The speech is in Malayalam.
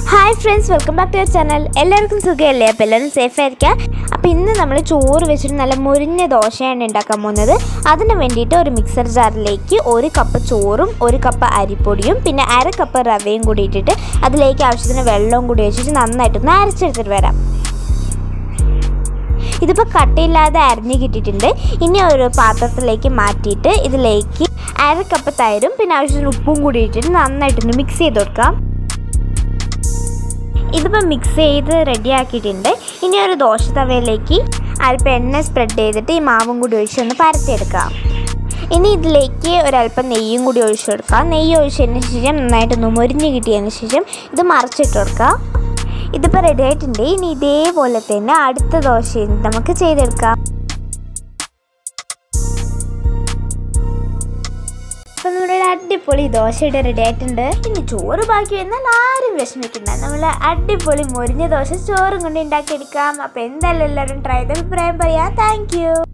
hi friends welcome back to your channel എല്ലാവർക്കും സുഖമല്ലേ അപ്പോൾ എല്ലാവരും സേഫ് ആയിരിക്കാം അപ്പോൾ ഇന്ന് നമ്മൾ ചോറ് വെച്ചിട്ട് നല്ല മുരിഞ്ഞ ദോശയാണ് ഉണ്ടാക്കാൻ പോകുന്നത് അതിന് വേണ്ടിയിട്ട് ഒരു മിക്സർ ജാറിലേക്ക് ഒരു കപ്പ് ചോറും ഒരു കപ്പ് അരിപ്പൊടിയും പിന്നെ അര കപ്പ് റവയും കൂടി ഇട്ടിട്ട് അതിലേക്ക് ആവശ്യത്തിന് വെള്ളവും കൂടി വെച്ചിട്ട് നന്നായിട്ടൊന്ന് അരച്ചെടുത്തിട്ട് വരാം ഇതിപ്പോൾ കട്ടയില്ലാതെ അരിഞ്ഞ് കിട്ടിയിട്ടുണ്ട് ഇനി ഒരു പാത്രത്തിലേക്ക് മാറ്റിയിട്ട് ഇതിലേക്ക് അര കപ്പ് തൈരും പിന്നെ ആവശ്യത്തിന് ഉപ്പും കൂടി ഇട്ടിട്ട് നന്നായിട്ടൊന്ന് മിക്സ് ചെയ്ത് കൊടുക്കാം ഇതിപ്പോൾ മിക്സ് ചെയ്ത് റെഡി ആക്കിയിട്ടുണ്ട് ഇനി ഒരു ദോശ തവയിലേക്ക് അല്പം എണ്ണ സ്പ്രെഡ് ചെയ്തിട്ട് ഈ മാവും കൂടി ഒഴിച്ച് ഒന്ന് പരത്തിയെടുക്കാം ഇനി ഇതിലേക്ക് ഒരല്പം നെയ്യും കൂടി ഒഴിച്ചു കൊടുക്കാം നെയ്യ് ഒഴിച്ചതിന് ശേഷം നന്നായിട്ടൊന്ന് മുരിഞ്ഞ് കിട്ടിയതിന് ശേഷം ഇത് മറിച്ചിട്ട് കൊടുക്കാം ഇതിപ്പോൾ റെഡി ആയിട്ടുണ്ട് ഇനി ഇതേപോലെ തന്നെ അടുത്ത ദോശയും നമുക്ക് ചെയ്തെടുക്കാം അപ്പം നമ്മുടെ അടിപൊളി ദോശയുടെ റെഡി ആയിട്ടുണ്ട് ഇനി ചോറ് ബാക്കി വന്നാൽ ആരും വിഷമിക്കണ്ട നമ്മൾ അടിപൊളി മുരിഞ്ഞ ദോശ ചോറും കൊണ്ട് ഉണ്ടാക്കിയെടുക്കാം അപ്പോൾ എന്തായാലും എല്ലാവരും ട്രൈ ചെയ്ത് അഭിപ്രായം പറയാം താങ്ക്